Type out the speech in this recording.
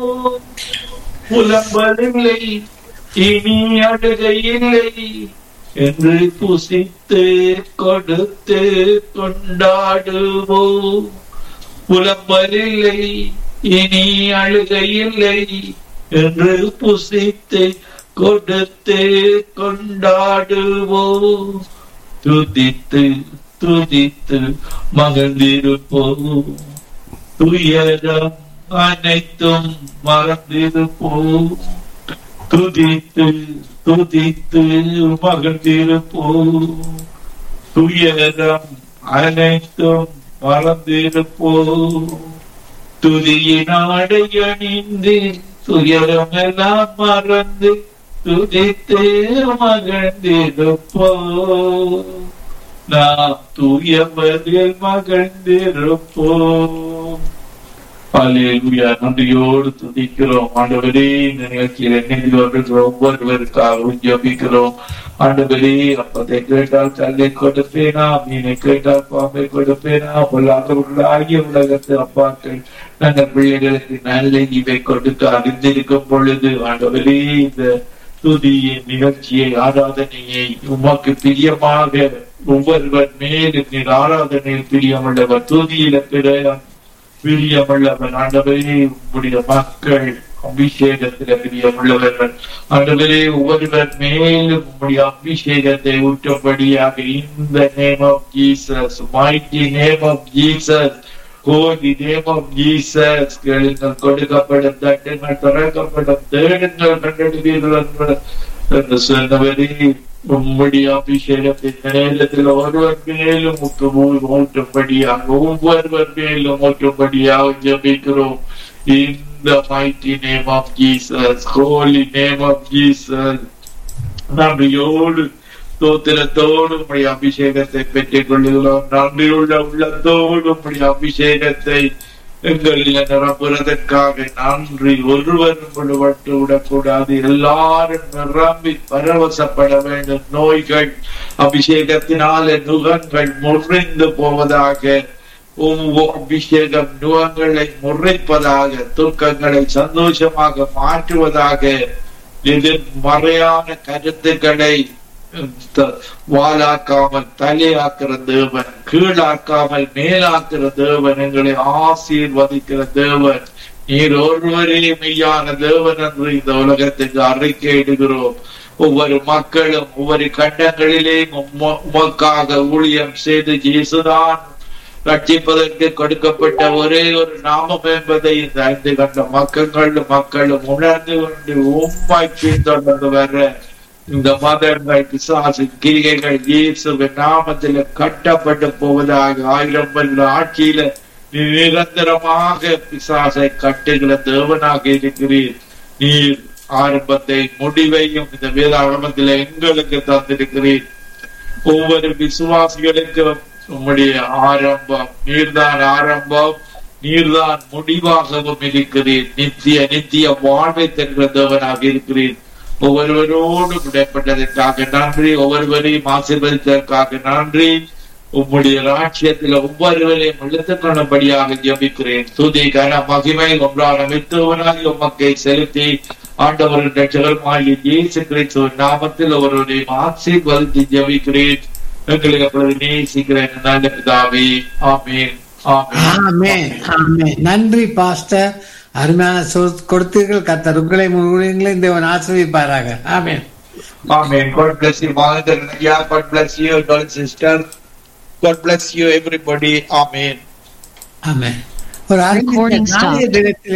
புலம்பலில்லை இனி அழுகை இல்லை என்று புசித்து கொடுத்து கொண்டாடுவோம் புலம்பலில்லை இனி அழுகை இல்லை என்று புசித்து கொடுத்து கொண்டாடுவோம் துதித்து துதித்து மகிழ்ந்திருப்போம் துயரம் அனைத்தும் மறந்திருப்போம் துதித்து துதித்து மகிழ்ந்திருப்போம் துயரம் அனைத்தும் மறந்திருப்போம் துதியினாடை அணிந்து துயரம் எல்லாம் மறந்து துதித்து மகிழ்ந்திருப்போம் நாம் தூயவரில் மகிழ்ந்திருப்போம் அலேலுயா நன்றியோடு துதிக்கிறோம் ஆண்டவரே இந்த நிகழ்ச்சியில் என்னென்று வருகிற ஒவ்வொருவருக்காகவும் ஜபிக்கிறோம் ஆண்டவரே அப்பத்தை கேட்டால் கல்லை கொடுப்பேனா மீனை கேட்டால் பாம்பை கொடுப்பேனா பொல்லாதவர்கள் ஆகிய உலகத்து அப்பாக்கள் நாங்கள் பிள்ளைகளுக்கு நல்ல இவை கொடுத்து அறிந்திருக்கும் பொழுது ஆண்டவரே இந்த துதியின் நிகழ்ச்சியை ஆராதனையை உமக்கு பிரியமாக ஒவ்வொருவர் மேலும் நீர் ஆராதனையில் பிரியமுள்ளவர் துதியில பிற பிரியமுள்ளவர் ஆண்டவரே உங்களுடைய மக்கள் அபிஷேகத்தில பிரியமுள்ளவர்கள் ஆண்டவரே ஒவ்வொருவர் மேலும் உங்களுடைய அபிஷேகத்தை ஊற்றும்படியாக இந்த name of Jesus mighty name of Jesus holy name of Jesus கேளுங்கள் கொடுக்கப்படும் தட்டுங்கள் திறக்கப்படும் தேடுங்கள் கண்டெடுப்பீர்கள் என்று சொன்னவரே உம்முடைய அபிஷேகத்தின் நேரத்தில் ஒருவர் மேலும் ஊற்றும்படியாக ஒவ்வொருவர் மேலும் ஊற்றும்படியாக ஜபிக்கிறோம் இந்த mighty name of Jesus holy name of Jesus நன்றியோடு ஸ்தோத்திரத்தோடு உடைய அபிஷேகத்தை பெற்றுக் கொள்ளுகிறோம் நன்றியுள்ள உள்ளத்தோடு உடைய அபிஷேகத்தை எங்களில் நிரப்புறதற்காக நன்றி ஒருவரும் விடுபட்டு விடக்கூடாது எல்லாரும் நிரம்பி பரவசப்பட வேண்டும் நோய்கள் அபிஷேகத்தினால நுகங்கள் முறிந்து போவதாக அபிஷேகம் நுகங்களை முறைப்பதாக துக்கங்களை சந்தோஷமாக மாற்றுவதாக எதிர்மறையான கருத்துக்களை வாலாக்காமல் தலையாக்குற தேவன் கீழாக்காமல் மேலாக்குற தேவன் எங்களை ஆசீர்வதிக்கிற தேவன் நீர் ஒருவரே மெய்யான தேவன் என்று இந்த உலகத்துக்கு அறிக்கை இடுகிறோம் ஒவ்வொரு மக்களும் ஒவ்வொரு கண்டங்களிலேயும் உமக்காக ஊழியம் செய்து இயேசுதான் ரட்சிப்பதற்கு கொடுக்கப்பட்ட ஒரே ஒரு நாமம் என்பதை இந்த ஐந்து கண்ட மக்களும் மக்களும் உணர்ந்து கொண்டு உண்மை பின்தொடர்ந்து வர இந்த மதங்கள் பிசாசு கிரிகைகள் இயேசுவின் நாமத்தில் கட்டப்பட்டு போவதாக ஆயிரம் வருட ஆட்சியில நிரந்தரமாக பிசாசை கட்டுகிற தேவனாக இருக்கிறீர் நீர் ஆரம்பத்தை முடிவையும் இந்த வேதாகமத்தில் எங்களுக்கு தந்திருக்கிறீர் ஒவ்வொரு விசுவாசிகளுக்கும் உம்முடைய ஆரம்பம் நீர்தான் ஆரம்பம் நீர்தான் முடிவாகவும் இருக்கிறீர் நித்திய நித்திய வாழ்வை தருகிற தேவனாக இருக்கிறீர் ஒவ்வொருவரோடு விடப்பட்டதற்காக நன்றி ஒவ்வொருவரையும் ஆசீர்வதித்ததற்காக நன்றி உம்முடைய ராட்சியத்தில் ஒவ்வொருவரையும் இழுத்துக் கொள்ளும்படியாக ஜபிக்கிறேன் துதி கன மகிமை ஒன்றான மித்தவனாய் உமக்கை செலுத்தி ஆண்டவரின் ரட்சகருமாகிய இயேசு கிறிஸ்துவின் நாமத்தில் ஒருவரையும் ஆசீர்வதித்து ஜபிக்கிறேன் எங்களை அப்பொழுது நேசிக்கிறேன் நல்ல பிதாவே ஆமேன் ஆமேன் ஆமேன் நன்றி பாஸ்டர் அருமையான சொல் கொடுத்தீர்கள் கத்தர் உங்களை முழுவதுங்களையும் தேவன் ஆசிரியப்பாராக ஆமேன் Amen. God bless you, Mother Nadia. God bless you, daughter sister. God bless you, everybody. Amen. ஆமேன் ஒரு Recording அறிவித்த நாளைய stopped. தினத்தில்